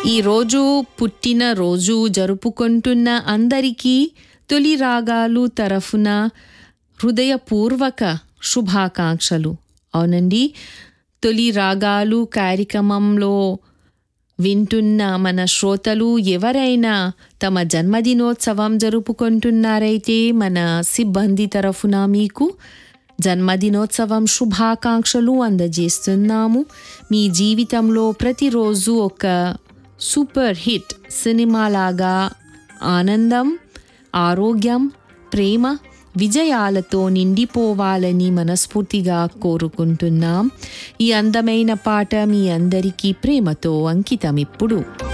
ఈరోజు పుట్టినరోజు జరుపుకుంటున్న అందరికీ తొలి రాగాలు తరఫున హృదయపూర్వక శుభాకాంక్షలు అవునండి తొలి రాగాలు కార్యక్రమంలో వింటున్న మన శ్రోతలు ఎవరైనా తమ జన్మదినోత్సవం జరుపుకుంటున్నారైతే మన సిబ్బంది తరఫున మీకు జన్మదినోత్సవం శుభాకాంక్షలు అందజేస్తున్నాము మీ జీవితంలో ప్రతిరోజు ఒక సూపర్ హిట్ సినిమాలాగా ఆనందం ఆరోగ్యం ప్రేమ విజయాలతో నిండిపోవాలని మనస్ఫూర్తిగా కోరుకుంటున్నాం ఈ అందమైన పాట మీ అందరికీ ప్రేమతో అంకితం ఇప్పుడు